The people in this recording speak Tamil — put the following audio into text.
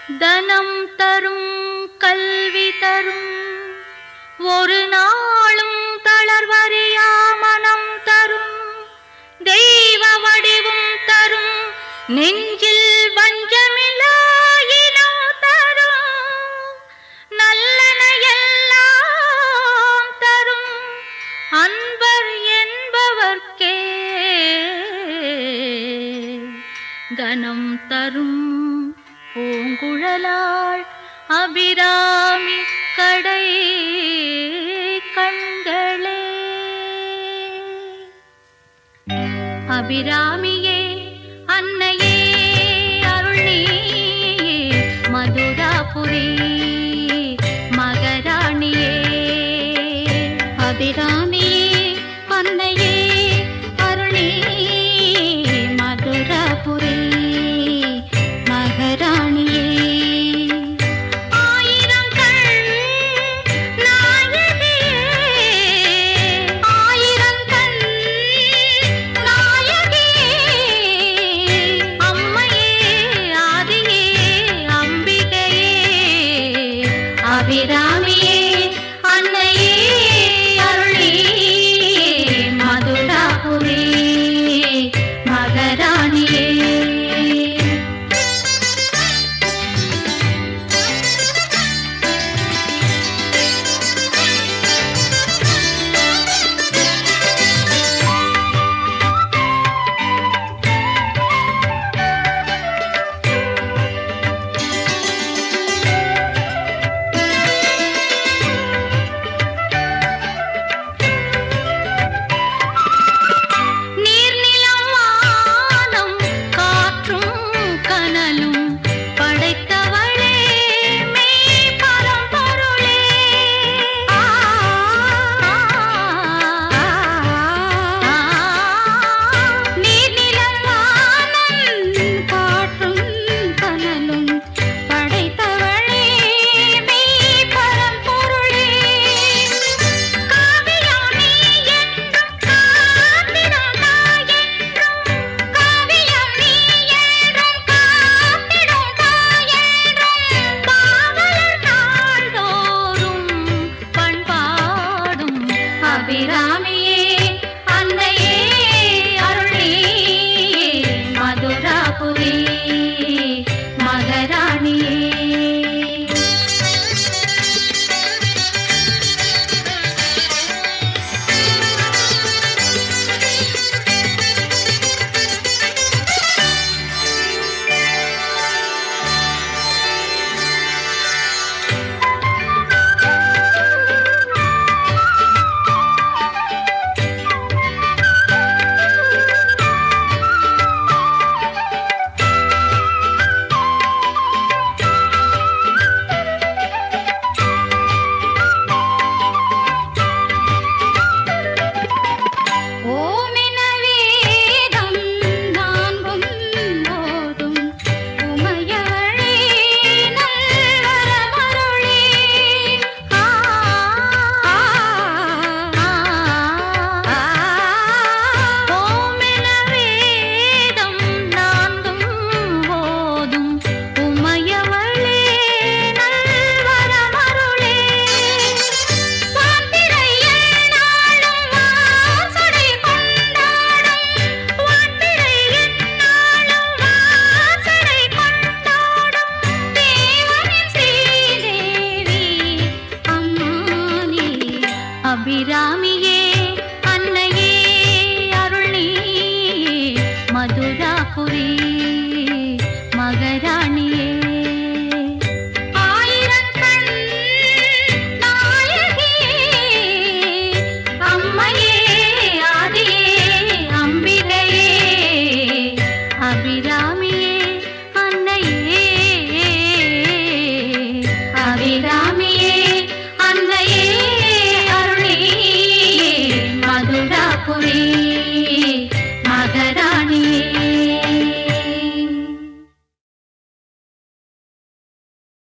தனம் தரும் கல்வி தரும் ஒரு நாளும் தளர்வறியா மனம் தரும் தெய்வ வடிவும் தரும் நெஞ்சில் வஞ்சமில்லா இனம் தரும் நல்லன எல்லாம் தரும் அன்பர் என்பவர்க்கே கனம் தரும் பூங்குழலாள் அபிராமி கடை கண்களே அபிராமியே அன்னையே அருள் நீயே மதுராபுரி மகராணியே அபிராமியே அன்னையே அருள் நீயே மதுராபுரி மகராணியே ஆயிரம் கண் நாயகியே ஆயிரம் கண் நாயகியே அம்மையே ஆதியே அம்பிகையே அபிராமியே அன்னையே அருளே மதுராபுரி மகராணியே நீர்நிலம் வானம் காற்றும் கனலும் படைத்தவளே மெய் பரம்பொருளே ஆ, நீர்நிலம் வானம் காற்றும் கனலும் படைத்தவளே மெய் பரம்பொருளே காவியம் நீ என்றும் காத்திடும் தாயென்றும் காவியம் நீ என்றும் காத்திடும் தாயென்றும் காவலர் நாள்தோறும் பண்பாடும் அபிராமியே அன்னையே அருளே மதுராபுரி மகராணியே ஓமென வேதம் நான்கும் ஓதும் உமையவளே நல்வரமருளே. ஆ, ஆ, ஆ, ஓமென வேதம் நான்கும் ஓதும் உமையவளே நல்வரமருளே. வான்திரையில் நாளும் வாசடை கொண்டாடும் வான்திரையில் நாளும் வாசடை கொண்டாடும் தேவனின் ஸ்ரீதேவி அம்மானே அபிராமி